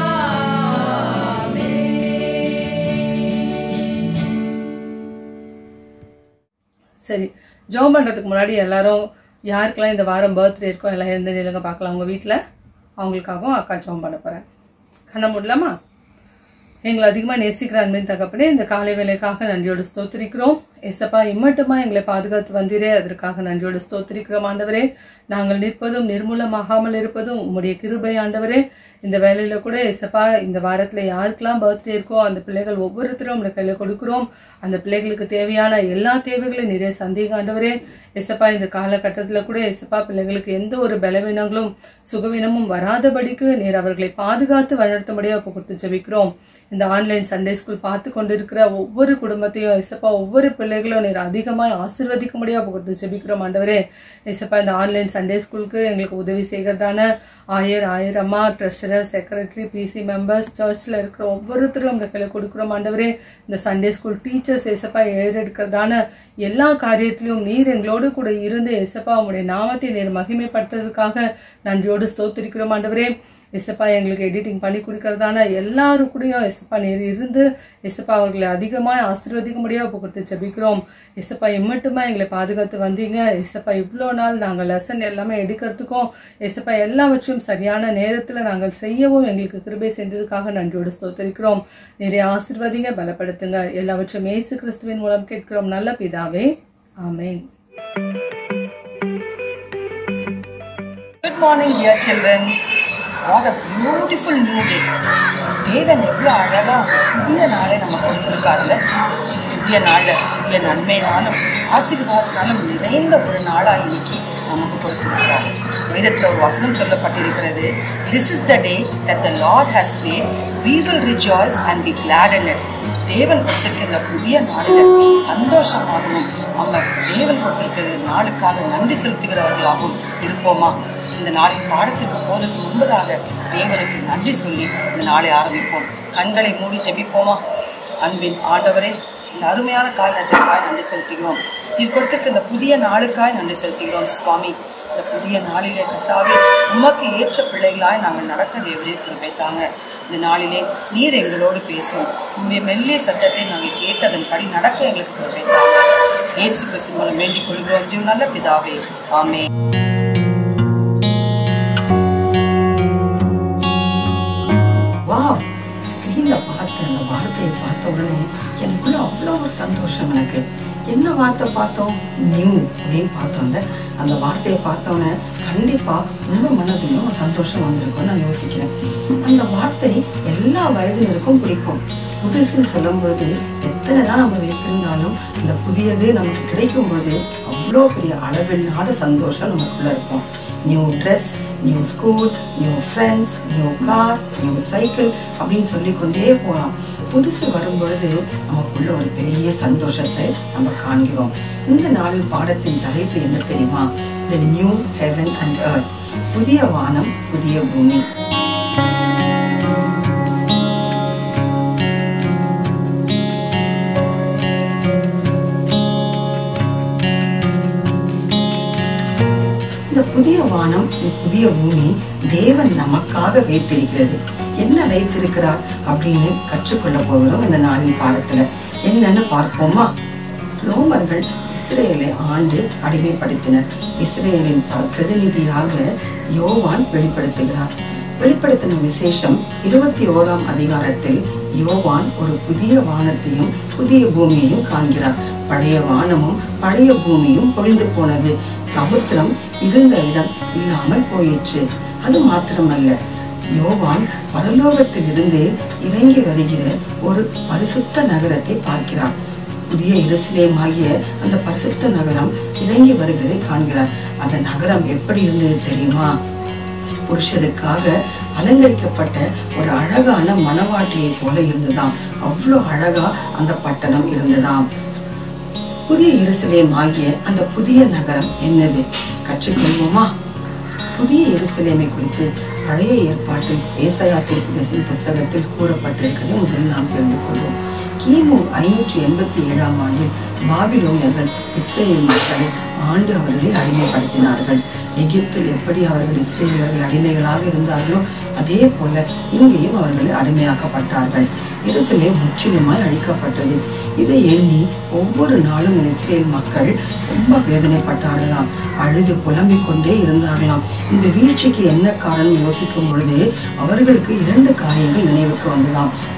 சரி ஜாம் பண்ணுறதுக்கு முன்னாடி எல்லாரும் யாருக்கெல்லாம் இந்த வாரம் பர்த்டே இருக்கோ எல்லாம் எழுந்து நிலுங்க பார்க்கலாம் உங்கள் வீட்டில் அவங்களுக்காகவும் அக்கா ஜாம் பண்ண போகிறேன் கண்ண முடியலாமா எங்களை அதிகமாக நேசிக்கிற அன்பின் தகப்பனே இந்த காலை வேலைக்காக நன்றியோடு ஸ்தோத்திரிக்கிறோம் எசப்பா இம்மட்டுமா எங்களை பாதுகாத்து வந்தீரே அதற்காக நன்றியோடு ஸ்தோத்திரிக்கிறோம் ஆண்டவரே நாங்கள் நிற்பதும் நிர்மூலமாகாமல் இருப்பதும் உம்முடைய கிருபை ஆண்டவரே இந்த வேலையில கூட எசப்பா இந்த வாரத்துல யாருக்கெல்லாம் பர்த்டே இருக்கோ அந்த பிள்ளைகள் ஒவ்வொருத்தரும் உங்களை கையில கொடுக்கிறோம் அந்த பிள்ளைகளுக்கு தேவையான எல்லா தேவைகளையும் நிறைய சந்தேகம் ஆண்டவரே எசப்பா இந்த காலகட்டத்துல கூட எசப்பா பிள்ளைகளுக்கு எந்த ஒரு பலவீனங்களும் சுகவீனமும் வராதபடிக்கு நீர் அவர்களை பாதுகாத்து வழிநடத்தும்படியாக ஒப்பு கொடுத்து ஜெபிக்கிறோம் இந்த ஆன்லைன் சண்டே ஸ்கூல் பார்த்து கொண்டிருக்கிற ஒவ்வொரு குடும்பத்தையும் எசப்பா ஒவ்வொரு பிள்ளைகளும் நீர் அதிகமாக ஆசீர்வதிக்கும்படியாக ஒப்பு கொடுத்து ஜெபிக்கிறோம் ஆண்டவரே எசப்பா இந்த ஆன்லைன் சண்டே ஸ்கூலுக்கு எங்களுக்கு உதவி செய்கிறதான ஆயர் ஆயிரம்மா ட்ரெஷரர் செக்ரட்டரி பிசி மெம்பர்ஸ் சர்ச்சில் இருக்கிற ஒவ்வொருத்தரும் உங்க கையில கொடுக்குறோம் ஆண்டவரே இந்த சண்டே ஸ்கூல் டீச்சர்ஸ் எசப்பா ஏறெடுக்கிறதான எல்லா காரியத்திலும் நீர் எங்களோடு கூட இருந்து எசப்பா உங்களுடைய நாமத்தை நீர் மகிமைப்படுத்துறதுக்காக நன்றியோடு ஸ்தோத்திரிக்கிறோம் ஆண்டவரே எசப்பா எங்களுக்கு எடிட்டிங் பண்ணி கொடுக்கறதான எல்லாரும் கூடயும் எசப்பா நீர் இருந்து எசப்பா அவர்களை அதிகமாக ஆசீர்வதிக்கும்படியாக ஒப்பு கொடுத்து ஜெபிக்கிறோம் எசப்பா இம்மட்டுமா எங்களை பாதுகாத்து வந்தீங்க எசப்பா இவ்வளோ நாள் நாங்கள் லெசன் எல்லாமே எடுக்கிறதுக்கும் எசப்பா எல்லாவற்றையும் சரியான நேரத்தில் நாங்கள் செய்யவும் எங்களுக்கு கிருபை செஞ்சதுக்காக நன்றியோடு ஸ்தோத்தரிக்கிறோம் நிறைய ஆசீர்வதிங்க பலப்படுத்துங்க எல்லாவற்றையும் இயேசு கிறிஸ்துவின் மூலம் கேட்கிறோம் நல்ல பிதாவே ஆமென் Good morning, dear children. What a beautiful new day. தேவன் எவ்வளோ அழகா புதிய நாளை நம்ம கொடுத்துருக்காருல்ல புதிய நாளில் புதிய நன்மையினாலும் ஆசீர்வாதத்தினாலும் நிறைந்த ஒரு நாளாக இன்னைக்கு நமக்கு கொடுத்துருக்கிறார் வேதத்தில் ஒரு வசனம் சொல்லப்பட்டிருக்கிறது this is the day that the Lord has made we will rejoice and be glad in it தேவன் கொடுத்திருக்கிற புதிய நாளில் சந்தோஷமாகவும் அவங்க தேவன் கொடுத்திருக்கிற நாளுக்காக நன்றி செலுத்துகிறவர்களாகவும் இருப்போமா இந்த நாளின் பாடத்திற்கு போவதற்கு முன்பதாக தேவனுக்கு நன்றி சொல்லி இந்த நாளை ஆரம்பிப்போம் கண்களை மூடி ஜெபிப்போமா அன்பின் ஆண்டவரே இந்த அருமையான கால் நன்றிக்காய் நன்றி செலுத்துகிறோம் நீ கொடுத்திருக்க இந்த புதிய நாளுக்காய் நன்றி செலுத்துகிறோம் சுவாமி இந்த புதிய நாளிலே கத்தாவே உமக்கு ஏற்ற பிள்ளைகளாய் நாங்கள் நடக்க தேவரே கிருபை தாங்க இந்த நாளிலே நீர் எங்களோடு பேசும் உங்களுடைய மெல்லிய சத்தத்தை நாங்கள் கேட்டதன்படி நடக்க எங்களுக்கு கிருபை தாங்க இயேசு கிறிஸ்து மூலம் வேண்டிக் கொள்கிறோம் ஜீவ நல்ல பிதாவே ஆமே வா ஸ்க்ரீன்ல பார்த்த அந்த வார்த்தையை பார்த்த உடனே எனக்குள்ள அவ்வளோ ஒரு சந்தோஷம் எனக்கு என்ன வார்த்தை பார்த்தோம் நியூ அப்படின்னு பார்த்தோம்ல அந்த வார்த்தையை பார்த்தோன்னே கண்டிப்பா உங்க மனசுலையும் ஒரு சந்தோஷம் வந்திருக்கும்னு நான் யோசிக்கிறேன் அந்த வார்த்தை எல்லா வயதினருக்கும் பிடிக்கும் புதுசுன்னு சொல்லும் பொழுது எத்தனை தான் நம்ம வைத்திருந்தாலும் அந்த புதியது நமக்கு கிடைக்கும் பொழுது அவ்வளோ பெரிய அளவில்லாத சந்தோஷம் நமக்குள்ள இருக்கும் new dress new school new friends new car new cycle அப்படின்னு சொல்லிக்கொண்டே போகலாம் புதுசு வரும் பொழுது நமக்குள்ள ஒரு பெரிய சந்தோஷத்தை நம்ம காண்கிறோம் இந்த நாளின் பாடத்தின் தலைப்பு என்ன தெரியுமா the new heaven and earth புதிய வானம் புதிய பூமி இந்த புதிய வானம் இந்த புதிய பூமி தேவன் நமக்காக வைத்திருக்கிறது என்ன வைத்திருக்கிறார் அப்படின்னு கற்றுக்கொள்ள போகிறோம் இந்த நாளின் பாடத்துல என்னன்னு பார்ப்போமா ரோமர்கள் இஸ்ரேலை ஆண்டு அடிமைப்படுத்தினர் இஸ்ரேலின் ப- பிரதிநிதியாக யோவான் வெளிப்படுத்துகிறார் வெளிப்படுத்தின விசேஷம் இருபத்தி ஓராம் அதிகாரத்தில் யோவான் ஒரு புதிய வானத்தையும் புதிய பூமியையும் காண்கிறார் பழைய வானமும் பழைய பூமியும் பொழிந்து போனது சமுத்திரம் இருந்த இடம் இல்லாமல் போயிற்று அது மாத்திரமல்ல யோவான் பரலோகத்திலிருந்து இறங்கி வருகிற ஒரு பரிசுத்த நகரத்தை பார்க்கிறார் புதிய எருசலேம் ஆகிய அந்த பரிசுத்த நகரம் இறங்கி வருகிறதை காண்கிறார் அந்த நகரம் எப்படி இருந்தது தெரியுமா புருஷருக்காக அலங்கரிக்கப்பட்ட ஒரு அழகான மணவாட்டியை போல இருந்ததாம் அவ்வளோ அழகா அந்த பட்டணம் இருந்ததாம் புதிய எருசலேம் ஆகிய அந்த புதிய நகரம் என்னது கற்றுக்கொள்வோமா புதிய எருசலேமை குறித்து பழைய ஏற்பாட்டில் ஏசாயா தீர்க்கதரிசியின் புஸ்தகத்தில் கூறப்பட்டிருக்கிறதை முதலில் நாம் தெரிந்து கொள்வோம் கிமு ஐநூற்றி எண்பத்தி ஏழாம் ஆண்டில் பாபிலோனியர்கள் இஸ்ரேல் மக்களை ஆண்டு அவர்களை அடிமைப்படுத்தினார்கள் எகிப்தில் எப்படி அவர்கள் இஸ்ரேலியர்கள் அடிமைகளாக இருந்தார்களோ அதே போல இங்கேயும் அவர்கள் அடிமையாக்கப்பட்டார்கள் எருசலேம் முற்றிலுமாய் அழிக்கப்பட்டது இதை எண்ணி ஒவ்வொரு நாளும் இந்த இஸ்ரேல் மக்கள் ரொம்ப வேதனைப்பட்டார்களாம் அழுது புலம்பிக் கொண்டே இருந்தார்களாம் இந்த வீழ்ச்சிக்கு என்ன காரணம் யோசிக்கும் பொழுது அவர்களுக்கு இரண்டு காரியங்கள் நினைவுக்கு வந்ததாம்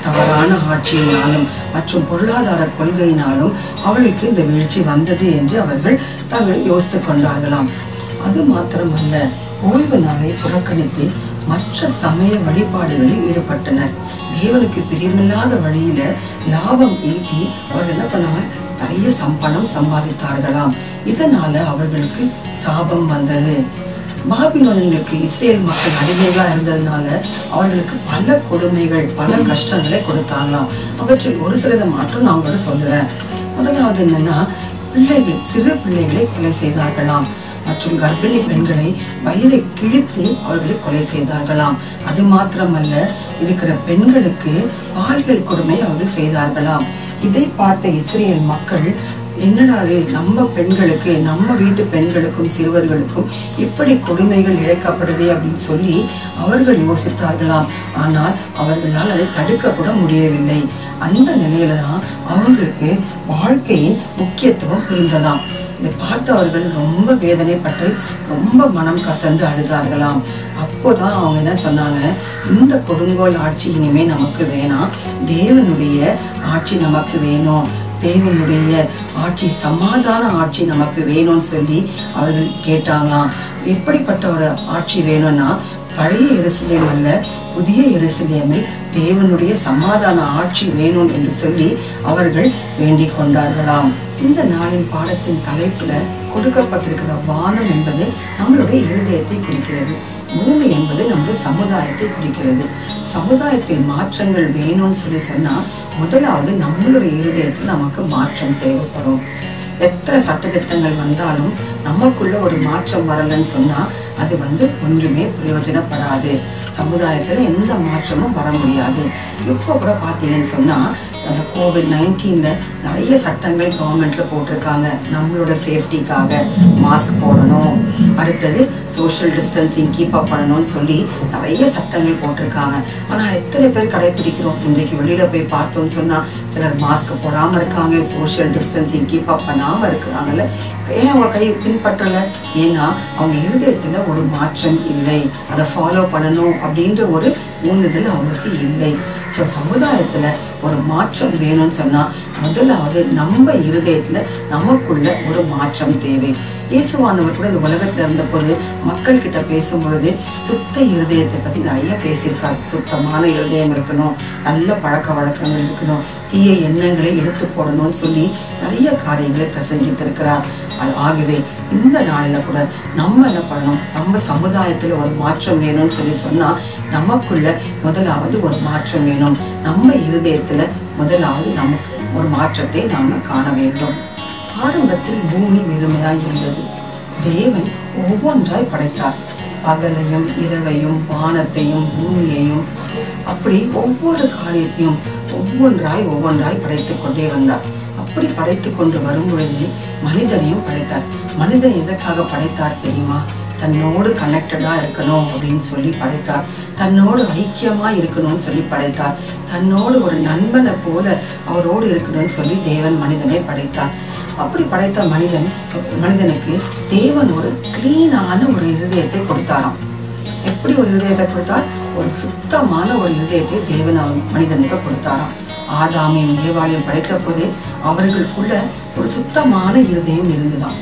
தவறான ஆட்சியினாலும் மற்றும் பொருளாதார கொள்கையினாலும் அவர்களுக்கு இந்த வீழ்ச்சி வந்தது என்று அவர்கள் தங்கள் யோசித்துக் கொண்டார்களாம் அது மாத்திரமல்ல ஓய்வு நாளை புறக்கணித்து மற்ற சமய வழிபாடுகளில் ஈடுபட்டனர் தேவனுக்கு பிரியமில்லாத வழியில லாபம் ஈட்டி அவர்கள் என்ன பண்ணாங்க நிறைய சம்பளம் சம்பாதித்தார்களாம் இதனால அவர்களுக்கு சாபம் வந்தது பாபிலோனியர்களுக்கு இஸ்ரேல் மக்கள் அடிமைகளா இருந்ததுனால அவர்களுக்கு பல கொடுமைகள் பல கஷ்டங்களை கொடுத்தாங்களாம் அவற்றில் ஒரு சிலதை மட்டும் நான் உங்களோட சொல்லுறேன் முதலாவது என்னன்னா பிள்ளைகள் சிறு பிள்ளைகளை கொலை செய்தார்களாம் மற்றும் கர்ப்பிணி பெண்களை வயிறை கிழித்து அவர்களை கொலை செய்தார்களாம் அது மாத்திரமல்ல இருக்கிற பெண்களுக்கு பாலியல் கொடுமை அவர்கள் செய்தார்களாம் இதை பார்த்த இஸ்ரேல் மக்கள் என்னடா இது நம்ம பெண்களுக்கு நம்ம வீட்டு பெண்களுக்கும் சிறுவர்களுக்கும் இப்படி கொடுமைகள் இழைக்கப்படுதே அப்படின்னு சொல்லி அவர்கள் யோசித்தார்களாம் ஆனால் அவர்களால் அதை தடுக்க கூட முடியவில்லை அந்த நிலையில தான் அவங்களுக்கு வாழ்க்கையின் முக்கியத்துவம் புரிந்ததாம் இதை பார்த்து அவர்கள் ரொம்ப வேதனைப்பட்டு ரொம்ப மனம் கசந்து அழுதார்களாம் அப்போதான் அவங்க என்ன சொன்னாங்க இந்த கொடுங்கோல் ஆட்சி இனிமே நமக்கு வேணாம் தேவனுடைய ஆட்சி நமக்கு வேணும் தேவனுடைய ஆட்சி சமாதான ஆட்சி நமக்கு வேணும்னு சொல்லி அவர்கள் கேட்டாங்களாம் எப்படிப்பட்ட ஒரு ஆட்சி வேணும்னா பழைய எருசலேம் அல்ல புதிய எருசலேமில் தேவனுடைய சமாதான ஆட்சி வேணும் என்று சொல்லி அவர்கள் வேண்டிக் கொண்டார்களாம் இந்த நாளின் பாடத்தின் தலைப்புல கொடுக்கப்பட்டிருக்கிற வானம் என்பது நம்மளுடைய இருதயத்தை குறிக்கிறது பூமி என்பது நம்முடைய சமுதாயத்தை குறிக்கிறது சமுதாயத்தில் மாற்றங்கள் வேணும்னு சொல்லி சொன்னா முதலாவது நம்மளுடைய இருதயத்தில் நமக்கு மாற்றம் தேவைப்படும் எத்தனை சட்டத்திட்டங்கள் வந்தாலும் நமக்குள்ள ஒரு மாற்றம் வரலன்னு சொன்னா அது வந்து ஒன்றுமே பிரயோஜனப்படாது சமுதாயத்துல எந்த மாற்றமும் வர முடியாது இப்போ கூட பார்த்தீங்கன்னு சொன்னா அந்த கோவிட் நைன்டீன்ல நிறைய சட்டங்கள் கவர்மெண்ட்ல போட்டிருக்காங்க நம்மளோட சேஃப்டிக்காக மாஸ்க் போடணும் அடுத்தது சோஷியல் டிஸ்டன்சிங் கீப் அப் பண்ணணும்னு சொல்லி நிறைய சட்டங்கள் போட்டிருக்காங்க ஆனா எத்தனை பேர் கடைபிடிக்கிறோம் இன்றைக்கு வெளியில போய் பார்த்தோம்னு சொன்னா சிலர் மாஸ்க் போடாம இருக்காங்க சோஷியல் டிஸ்டன்சிங் கீப் அப் பண்ணாம இருக்கிறாங்கல்ல ஏன் அவங்க கை பின்பற்றல ஏன்னா அவங்க இருதயத்துல ஒரு மாற்றம் இல்லை அதை ஃபாலோ பண்ணணும் அப்படின்ற ஒரு ஊந்துதல் அவங்களுக்கு இல்லை ஸோ சமுதாயத்துல ஒரு மாற்றம் வேணும்னு சொன்னா முதலாவது நம்ம இருதயத்துல நமக்குள்ள ஒரு மாற்றம் தேவை இயேசுவானவர் கூட இந்த உலகத்துல இருந்தபோது மக்கள் கிட்ட பேசும் பொழுது சுத்த இருதயத்தை பத்தி நிறைய பேசியிருக்கார் சுத்தமான இருதயம் இருக்கணும் நல்ல பழக்க வழக்கங்கள் இருக்கணும் தீய எண்ணங்களை எடுத்து போடணும்னு சொல்லி நிறைய காரியங்களை பிரசங்கித்திருக்கிறார் அது ஆகவே இந்த நாளில கூட நம்ம என்ன பண்ணணும் நம்ம சமுதாயத்துல ஒரு மாற்றம் வேணும்னு சொல்லி சொன்னா நமக்குள்ள முதலாவது ஒரு மாற்றம் வேணும் நம்ம இருதயத்துல முதலாவது நமக்கு ஒரு மாற்றத்தை நாம காண வேண்டும் ஆரம்பத்தில் பூமி வெறுமையாய் இருந்தது தேவன் ஒவ்வொன்றாய் படைத்தார் பகலையும் இரவையும் வானத்தையும் பூமியையும் அப்படி ஒவ்வொரு காரியத்தையும் ஒவ்வொன்றாய் ஒவ்வொன்றாய் படைத்துக் கொண்டே வந்தார் அப்படி படைத்துக் கொண்டு வரும் பொழுது மனிதனையும் படைத்தார் மனிதன் எதற்காக படைத்தார் தெரியுமா தன்னோடு கனெக்டடா இருக்கணும் அப்படின்னு சொல்லி படைத்தார் தன்னோடு ஐக்கியமா இருக்கணும்னு சொல்லி படைத்தார் தன்னோடு ஒரு நண்பனை போல அவரோடு இருக்கணும்னு சொல்லி தேவன் மனிதனை படைத்தார் அப்படி படைத்த மனிதன் மனிதனுக்கு தேவன் ஒரு கிளீனான ஒரு இருதயத்தை கொடுத்தாராம் எப்படி ஒரு இருதயத்தை கொடுத்தார் ஒரு சுத்தமான ஒரு இருதயத்தை தேவன் அவன் மனிதனுக்கு கொடுத்தாராம் ஆதாமையும் ஏவாளையும் படைத்த போது அவர்களுக்குள்ள ஒரு சுத்தமான இருதயம் இருந்துதான்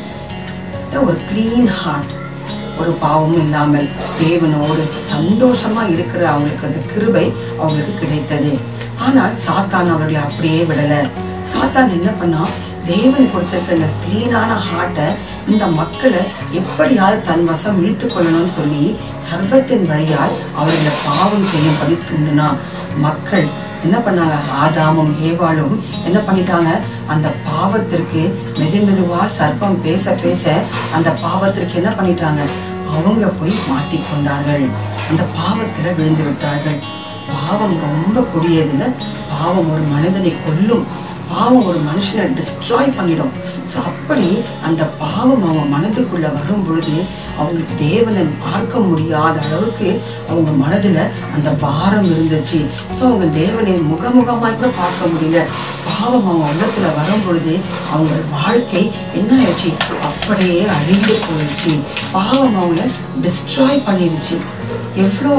ஒரு கிளீன் ஹார்ட் ஒரு பாவமும் இல்லாமல் தேவனோடு சந்தோஷமா இருக்கிற அவங்களுக்கு அந்த கிருபை அவங்களுக்கு கிடைத்தது ஆனால் சாத்தான் அவர்களை அப்படியே விடல சாத்தான் என்ன பண்ணா தேவன் கொடுத்திருக்க இந்த கிளீனான ஹார்ட்டை இந்த மக்களை எப்படியாவது தன் வசம் இழுத்து கொள்ளணும்னு சொல்லி சர்பத்தின் வழியால் அவர்களை பாவம் செய்யும்படி தூண்டினா மக்கள் என்ன பண்ணாங்க ஆதாமும் ஏவாளும் என்ன பண்ணிட்டாங்க அந்த பாவத்திற்கு மெது மெதுவா சர்ப்பம் பேச பேச அந்த பாவத்திற்கு என்ன பண்ணிட்டாங்க அவங்க போய் மாட்டிக்கொண்டார்கள் அந்த பாவத்துல விழுந்து விட்டார்கள் பாவம் ரொம்ப கொடியதுல பாவம் ஒரு மனிதனை கொல்லும் பாவம் ஒரு மனுஷனை டிஸ்ட்ராய் பண்ணிடும் ஸோ அப்படி அந்த பாவம் அவங்க மனதுக்குள்ள வரும் பொழுது அவங்களுக்கு தேவனை பார்க்க முடியாத அளவுக்கு அவங்க மனதுல அந்த பாரம் இருந்துச்சு ஸோ அவங்க தேவனை முகமுகமாய் கூட பார்க்க முடியல பாவம் அவங்க உள்ளத்துல வரும் பொழுது அவங்க வாழ்க்கை என்ன ஆயிடுச்சு அப்படியே அழிந்து போயிடுச்சு பாவம் அவங்கள டிஸ்ட்ராய் பண்ணிடுச்சு எவ்வளோ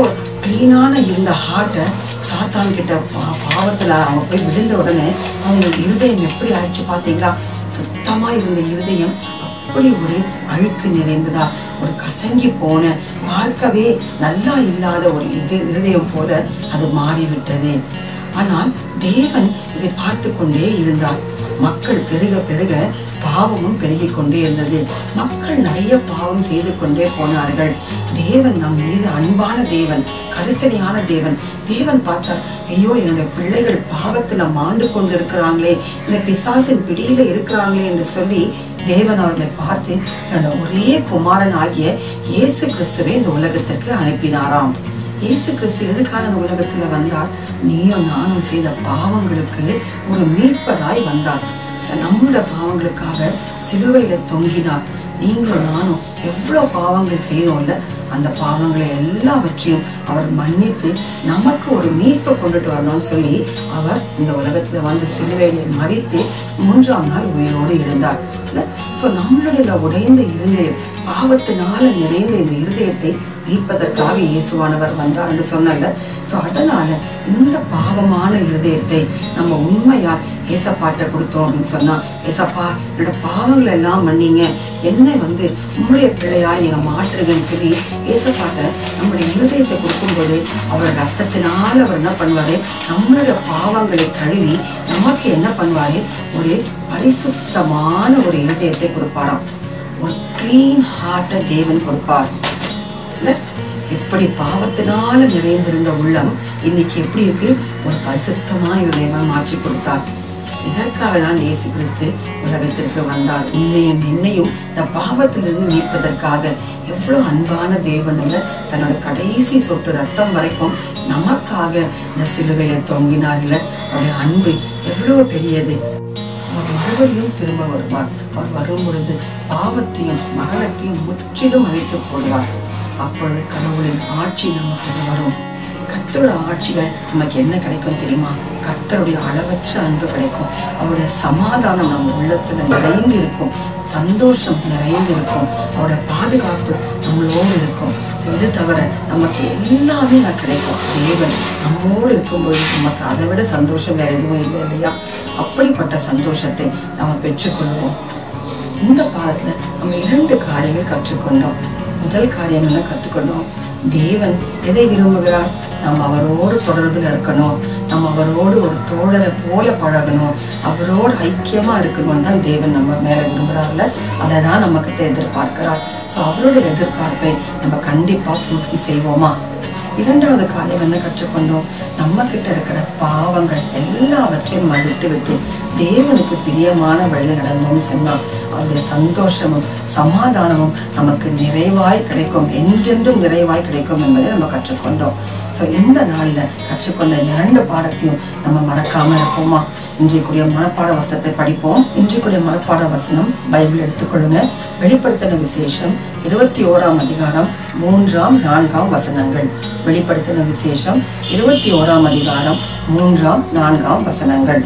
கிளீனான இருந்த ஹார்ட்டை சாத்தான் கிட்ட பா- பாவத்துல அவங்க போய் விழுந்த உடனே அவங்க இருதயம் எப்படி ஆயிடுச்சு பாத்தீங்களா சுத்தமா இருந்த இருதயம் அப்படி ஒரு அழுக்கு நிறைந்ததா ஒரு கசங்கி போன பார்க்கவே நல்லா இல்லாத ஒரு இது இருதயம் போல அது மாறிவிட்டது ஆனால் தேவன் இதை பார்த்து கொண்டே இருந்தார் மக்கள் பெருக பெருக பாவமும் பெருகிக் கொண்டே இருந்தது மக்கள் நிறைய பாவம் செய்து கொண்டே போனார்கள் தேவன் நம் மீது அன்பான தேவன் கரிசனையான தேவன் தேவன் பார்த்தார் ஐயோ என்னுடைய பிள்ளைகள் பாவத்துல மாண்டு கொண்டிருக்கிறாங்களே இந்த பிசாசின் பிடியில இருக்கிறாங்களே என்று சொல்லி தேவன் அவர்களை பார்த்து தன்னோட ஒரே குமாரன் ஆகிய இயேசு கிறிஸ்துவை இந்த உலகத்திற்கு அனுப்பினாராம் இயேசு கிறிஸ்து எதுக்காக இந்த உலகத்துல வந்தார் நீயும் நானும் செய்த பாவங்களுக்கு ஒரு மீட்பராய் வந்தார் நம்மளோட பாவங்களுக்காக சிலுவையில தொங்கினார் நீங்களும் நானும் எவ்வளவு பாவங்கள் செய்தோம்ல அந்த பாவங்களை எல்லாவற்றையும் அவர் மன்னித்து நமக்கு ஒரு மீட்பை கொண்டுட்டு வரணும்னு சொல்லி அவர் இந்த உலகத்துல வந்து சிலுவையில மறித்து மூன்றாம் நாள் உயிரோடு இருந்தார் சோ நம்மளுடைய உடைந்த இருதயம் பாவத்தினால நிறைந்த இந்த இருதயத்தை மீட்பதற்காக இயேசுவானவர் வந்தார் என்று சொன்னல சோ அதனால இந்த பாவமான இருதயத்தை நம்ம உண்மையா ஏசப்பாட்ட கொடுத்தோம் அப்படின்னு சொன்னா ஏசப்பா என்னோட பாவங்கள் எல்லாம் மன்னிங்க என்னை வந்து உம்முடைய பிள்ளையாய் நீங்க மாற்றுங்கன்னு சொல்லி ஏசப்பாட்ட நம்முடைய இருதயத்தை கொடுக்கும்போது அவர் ரத்தத்தினால அவர் என்ன பண்ணுவாரு நம்மளோட பாவங்களை கழுவி நமக்கு என்ன பண்ணுவாரு ஒரு பரிசுத்தமான ஒரு இருதயத்தை கொடுப்பாராம் ஒரு கிளீன் ஹார்ட்டை தேவன் கொடுப்பார் இல்ல? எப்படி பாவத்தினால நிறைந்திருந்த உள்ளம் இன்னைக்கு எப்படி இருக்கு ஒரு பரிசுத்தமான இதயமா மாற்றி கொடுத்தார் இதற்காக தான் இயேசு கிறிஸ்து உலகத்திற்கு வந்தார் உன்னையும் என்னையும் இந்த பாவத்திலிருந்து மீட்பதற்காக எவ்வளவு அன்பான தேவன் இல்ல தன்னோட கடைசி சொட்டு ரத்தம் வரைக்கும் நமக்காக இந்த சிலுவையில தொங்கினார் இல்ல அவருடைய அன்பு எவ்வளவு பெரியது அவர் மறுபடியும் திரும்ப வருவார் அவர் வரும் பொழுது பாவத்தையும் மரணத்தையும் முற்றிலும் அழித்து போடுவார் அப்பொழுது கடவுளின் ஆட்சி நமக்கு வரும் கர்த்தரோட ஆட்சியில நமக்கு என்ன கிடைக்கும் தெரியுமா கர்த்தருடைய அளவற்ற அன்பு கிடைக்கும் அவருடைய சமாதானம் நம்ம உள்ளத்துல நிறைந்து இருக்கும் சந்தோஷம் நிறைந்து இருக்கும் அவருடைய பாதுகாப்பு நம்மளோடு இருக்கும் ஸோ இது தவிர நமக்கு எல்லாமே நான் கிடைக்கும் தேவன் நம்மோடு இருக்கும்போது நமக்கு அதை விட சந்தோஷம் வேற எதுவும் இல்லை இல்லையா அப்படிப்பட்ட சந்தோஷத்தை நம்ம பெற்றுக்கொள்வோம் இந்த பாடத்துல நம்ம இரண்டு காரியங்கள் கற்றுக்கொண்டோம் முதல் காரியம் என்ன கற்றுக்கொண்டோம் தேவன் எதை விரும்புகிறார் நம்ம அவரோடு தொடர்பில் இருக்கணும் நம்ம அவரோடு ஒரு தோழரை போல பழகணும் அவரோடு ஐக்கியமா இருக்கணும்னு தான் தேவன் நம்ம மேல விரும்புகிறார்ல அதை தான் நம்ம கிட்ட எதிர்பார்க்கிறார் ஸோ அவரோட எதிர்பார்ப்பை நம்ம கண்டிப்பா பூர்த்தி செய்வோமா இரண்டாவது காரியம் என்ன கற்றுக்கொண்டோம் நம்ம கிட்ட இருக்கிற பாவங்கள் எல்லாவற்றையும் நம்ம விட்டு விட்டு தேவனுக்கு பிரியமான வழியில் நடந்தோம்னு சொன்னா அவருடைய சந்தோஷமும் சமாதானமும் நமக்கு நிறைவாய் கிடைக்கும் என்றென்றும் நிறைவாய் கிடைக்கும் என்பதை நம்ம கற்றுக்கொண்டோம் ஸோ இந்த நாள்ல கற்றுக்கொண்ட இந்த இரண்டு பாடத்தையும் நம்ம மறக்காம இருப்போமா இன்றைக்குரிய மனப்பாட வசனத்தை படிப்போம் இன்றைக்குரிய மனப்பாட வசனம் பைபிள் எடுத்துக்கொள்ளுங்க வெளிப்படுத்தின விசேஷம் இருபத்தி ஓராம் அதிகாரம் மூன்றாம் நான்காம் வசனங்கள் வெளிப்படுத்தின விசேஷம் இருபத்தி ஓராம் அதிகாரம் மூன்றாம் நான்காம் வசனங்கள்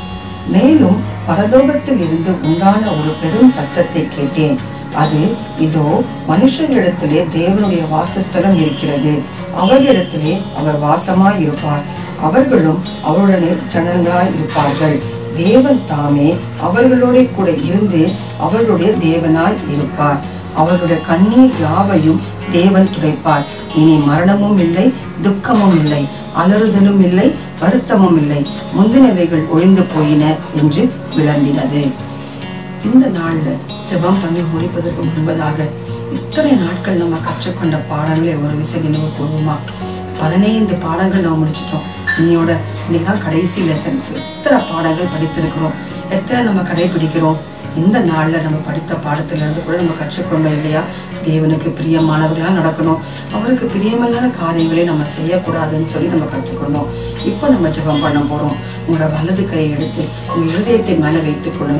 மேலும் பரலோகத்தில் இருந்து உண்டான ஒரு பெரும் சத்தத்தை கேட்டேன் அது இதோ மனுஷர்களிடத்திலே தேவனுடைய வாசஸ்தலம் இருக்கிறது அவர்களிடத்திலே அவர் வாசமாய் இருப்பார் அவர்களும் அவருடனே ஜனங்களாய் இருப்பார்கள் தேவன் தாமே அவர்களோட கூட இருந்து அவர்களுடைய தேவனாய் இருப்பார் அவர்களுடைய கண்ணீர் யாவையும் தேவன் துடைப்பார் இனி மரணமும் இல்லை துக்கமும் இல்லை அலறுதலும் இல்லை வருத்தமும் இல்லை முந்தினவைகள் ஒழிந்து போயின என்று விளம்பினது இந்த நாள்ல ஜெபம் பண்ணி முடிப்பதற்கு முன்பதாக இத்தனை நாட்கள் நம்ம கற்றுக்கொண்ட பாடங்களை ஒரு விசை நினைவு கூறுவோமா பதினைந்து பாடங்கள் நம்ம முடிச்சிட்டோம் இன்னையோட இன்னைக்கு கடைசி லெசன்ஸ் எத்தனை பாடங்கள் படித்திருக்கிறோம் எத்தனை நம்ம கடைபிடிக்கிறோம் இந்த நாள்ல நம்ம படித்த பாடத்துல இருந்து கூட நம்ம கற்றுக்கொண்டோம் இல்லையா தேவனுக்கு பிரியமானவர்களா நடக்கணும் அவருக்கு பிரியமில்லாத காரியங்களை நம்ம செய்யக்கூடாதுன்னு சொல்லி நம்ம கற்றுக்கொண்டோம் இப்போ நம்ம ஜெபம் பண்ண போறோம் உங்களோட வலது கையை எடுத்து உங்க இருதயத்தை மேல வைத்துக் கொள்ளுங்க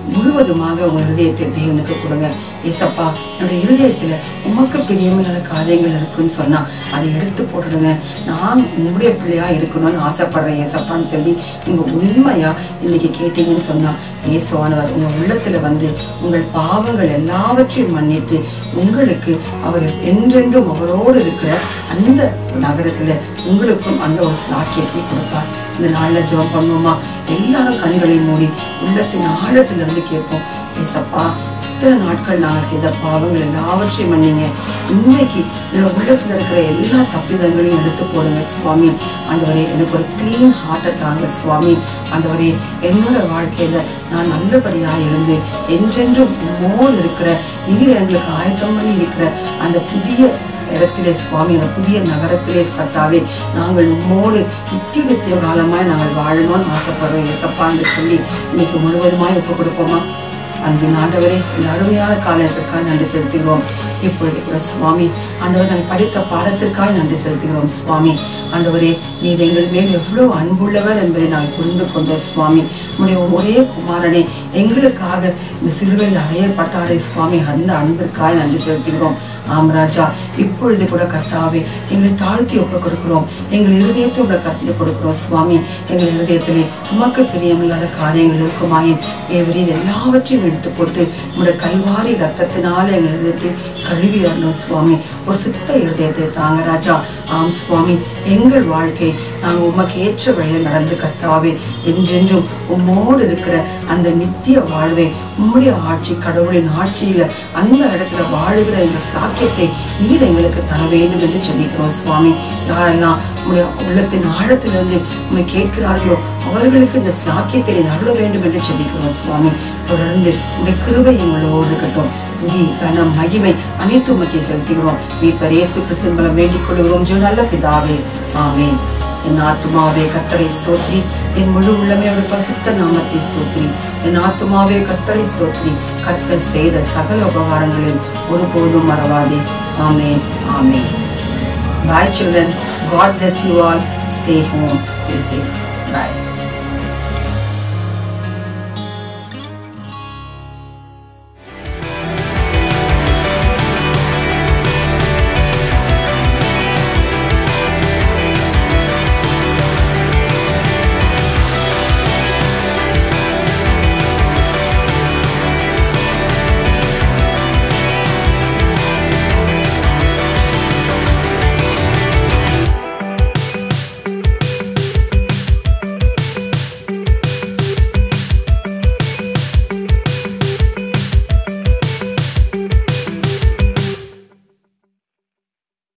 முழுவதுமாக உங்க இருதயத்தை தேவனுக்கு கொடுங்க ஏசப்பா என்னுடைய இருதயத்துல உமக்கு பிரியமில்லாத காரியங்கள் இருக்குன்னு சொன்னா அதை எடுத்து போட்டுடுங்க நான் உங்களுடைய பிள்ளையா இருக்கணும்னு ஆசைப்படுறேன் ஏசப்பான்னு சொல்லி நீங்க உண்மையா இன்னைக்கு கேட்டீங்கன்னு சொன்னா இயேசுவானவர் உங்க உள்ளத்துல வந்து உங்கள் பாவங்கள் எல்லாவற்றையும் மன்னித்து உங்களுக்கு அவர் என்றென்றும் அவரோடு இருக்கிற அந்த நகரத்துல உங்களுக்கும் அந்த ஒரு சாக்கியத்தை கொடுப்பார் இந்த நாள்ல ஜெபம் பண்ணுவோமா எல்லாரும் கண்களையும் மூடி உள்ளத்தின் ஆழத்துல இருந்து கேட்போம் ஏசப்பா இத்தனை நாட்கள் நாங்கள் செய்த பாவங்கள் எல்லாவற்றையும் மன்னிங்க இன்னைக்கு என்னோட உள்ளத்துல இருக்கிற எல்லா தப்பிதங்களையும் எடுத்து போடுங்க சுவாமி ஆண்டவரே எனக்கு ஒரு க்ளீன் ஹார்ட்டை தாங்க சுவாமி ஆண்டவரே என்னோட வாழ்க்கையில நான் நல்லபடியா இருந்து என்றென்றும் உம்மோடு இருக்கிற நீர் எங்களுக்கு ஆயத்தம் பண்ணி இருக்கிற அந்த புதிய இடத்திலே சுவாமி அந்த புதிய நகரத்திலே கர்த்தாவே நாங்கள் உம்மோடு நித்திய நித்திய காலமாய் நாங்கள் வாழணும்னு ஆசைப்படுறோம் ஏசப்பா என்று சொல்லி இன்னைக்கு முழுவதுமாய் ஒப்பு கொடுப்போமா அன்பின் ஆண்டவரே இந்த அருமையான காலத்திற்காக நன்றி செலுத்துகிறோம் இப்பொழுது கூட சுவாமி ஆண்டவர் நாங்கள் படித்த பாடத்திற்காக நன்றி செலுத்துகிறோம் சுவாமி ஆண்டவரே நீர் எங்கள் மேல் எவ்வளவு அன்புள்ளவர் என்பதை நாங்கள் புரிந்து கொண்டோம் சுவாமி உடைய ஒரே குமாரனே எங்களுக்காக இந்த சிலுவையில் அறையப்பட்டாரே சுவாமி அந்த அன்பிற்காக நன்றி செலுத்துகிறோம் ஆம் ராஜா இப்பொழுது கூட கர்த்தாவே எங்களை தாழ்த்தி ஒப்பு கொடுக்கிறோம் எங்கள் இருதயத்தை உள்ள கருத்தில் கொடுக்கிறோம் சுவாமி எங்கள் இருதயத்திலே உமக்கு பிரியமில்லாத காரியங்கள் இருக்குமாயின் தேவரீர் எல்லாவற்றையும் எடுத்து போட்டு உங்களுடைய கல்வாரி ரத்தத்தினால எங்கள் இருதயத்தை கழுவி வரணும் சுவாமி ஒரு சுத்த இருதயத்தை தாங்க ராஜா ஆம் சுவாமி எங்கள் வாழ்க்கை நாங்கள் உமக்கு ஏற்ற வழியில் நடந்து கர்த்தாவே என்றென்றும் உம்மோடு இருக்கிற அந்த நித்திய வாழ்வை உம்முடைய ஆட்சி கடவுளின் ஆட்சியில அந்த இடத்துல வாழுகிற இந்த சாக்கியத்தை நீர் எங்களுக்கு தர வேண்டும் என்று சொல்லிக்கிறோம் சுவாமி யாரெல்லாம் உங்களுடைய உள்ளத்தின் ஆழத்திலிருந்து உண்மை கேட்கிறார்களோ அவர்களுக்கு இந்த சாக்கியத்தை அருள வேண்டும் என்று சொல்லிக்கிறோம் சுவாமி தொடர்ந்து உடைய கிருபை எங்களோடு இருக்கட்டும் துதி கனம் மகிமை அனைத்து உமக்கே செலுத்துகிறோம் மீட்பர் இயேசு கிறிஸ்துவின் மூலம் வேண்டிக் கொள்கிறோம் ஜீவ நல்ல பிதாவே ஆமென் என் ஆத்துமாவே கத்தரை ஸ்தோத்ரி என் முழு உள்ளமே அவருடைய பரிசுத்த நாமத்தை ஸ்தோத்ரி என் ஆத்துமாவே கத்தரை ஸ்தோத்ரி கத்தர் செய்த சகல உபகாரங்களையும் ஒருபோதும் மறவாதே ஆமென் ஆமென் Bye children. God bless you all. Stay home. Stay safe. Bye.